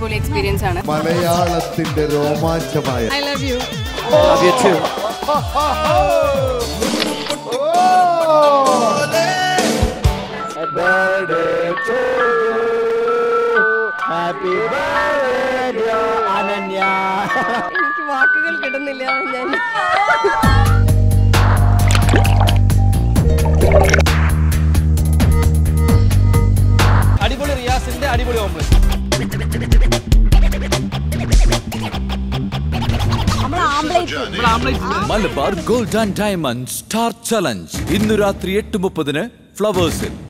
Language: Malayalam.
അടിപൊളി എക്സ്പീരിയൻസ് ആണ് മലയാളത്തിന്റെ രോമാഞ്ചമായ ഐ ലവ് യു എനിക്ക് വാക്കുകൾ കിട്ടുന്നില്ല ഞാൻ അടിപൊളി റിയാസിന്റെ അടിപൊളി omelette Malabar gold and diamond star challenge ഇന്നു രാത്രി എട്ട് മുപ്പതിന് ഫ്ലവേഴ്സിൽ